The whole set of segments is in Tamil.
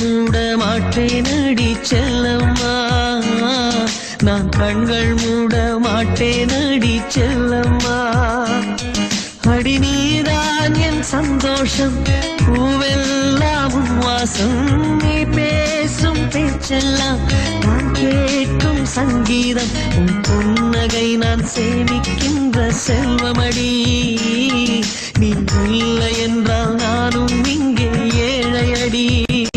மூட மாட்டேன் அடி செல்லம்மா நான் கண்கள் மூட மாட்டேன் அடி செல்லம்மா அடி நீதான் என் சந்தோஷம் பூவெல்லாம் உன் வாசம் நீ பேசும் பேச்செல்லாம் நான் கேட்கும் சங்கீதம் உன் புன்னகை நான் சேமிக்கின்ற செல்வமடி நீ இல்லை என்றால் நானும் இங்கே ஏழையடி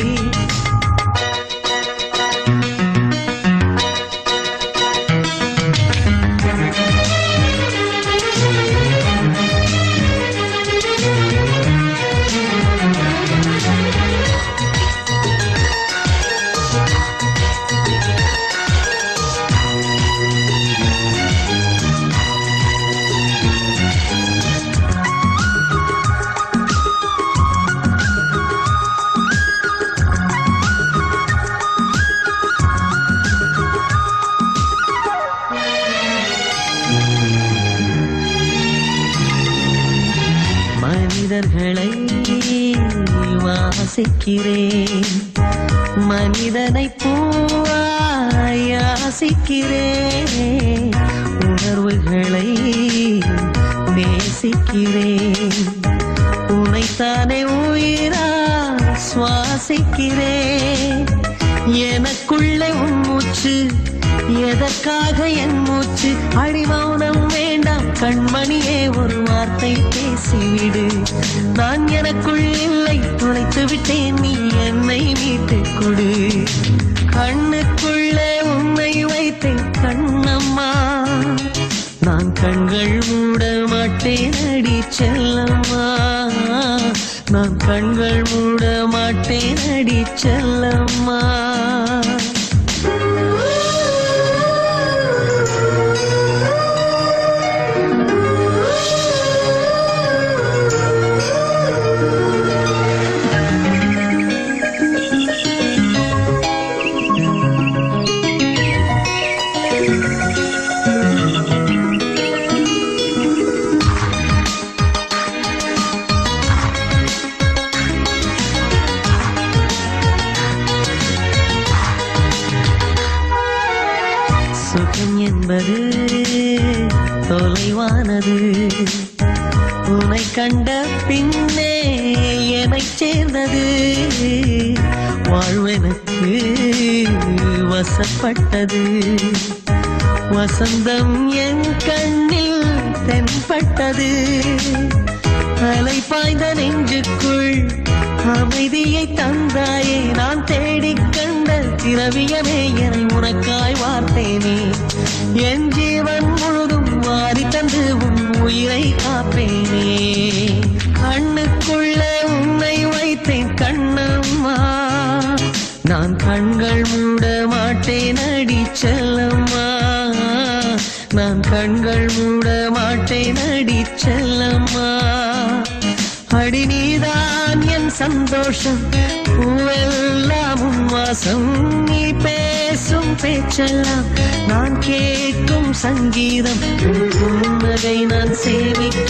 மனிதர்களை வாசிக்கிறேன் மனிதனை பூவாய் யாசிக்கிறேன் உணர்வுகளை நேசிக்கிறேன் உனைத்தானே உயிரா சுவாசிக்கிறேன் எனக்குள்ளே உன் மூச்சு எதற்காக என் மூச்சு அடிமௌனம் வேண்டாம் கண்மணியே ஒரு வார்த்தை பேசிவிடு நான் எனக்குள் இல்லை துளைத்து விட்டேன் நீ என்னை மீட்டுக் கொடு கண்ணுக்குள்ளே உன்னை வைத்தேன் கண்ணம்மா நான் கண்கள் மூட மாட்டேன் அடி செல்லம்மா நான் கண்கள் மூட மாட்டேன் அடி செல்லம்மா சுகம் என்பது தொலைவானது உன்னை கண்ட பின்னே என்னைச் சேர்ந்தது வாழ்வெனக்கு வசப்பட்டது வசந்தம் என் கண்ணில் தென்பட்டது அலை பாய்ந்த நெஞ்சுக்குள் அமைதியை தந்தாயே நான் தேடிக் கண்ட திரவியமே என உனக்காய் வார்த்தேனே என் ஜீவன் முழுதும் வாரி தந்து உன் உயிரை காப்பேனே கண்ணுக்குள்ளே உன்னை வைத்தேன் கண்ணம்மா நான் கண்கள் மூட மாட்டேன் அடி செல்லம்மா நான் கண்கள் மூட மாட்டேன் அடி செல்லம்மா அடி நீதான் என் சந்தோஷம் பூவெல்லாம் உன் வாசம் நீ பேசும் பேச்செல்லாம் நான் கேட்கும் சங்கீதம் உன் புன்னகை நான் சேமிக்க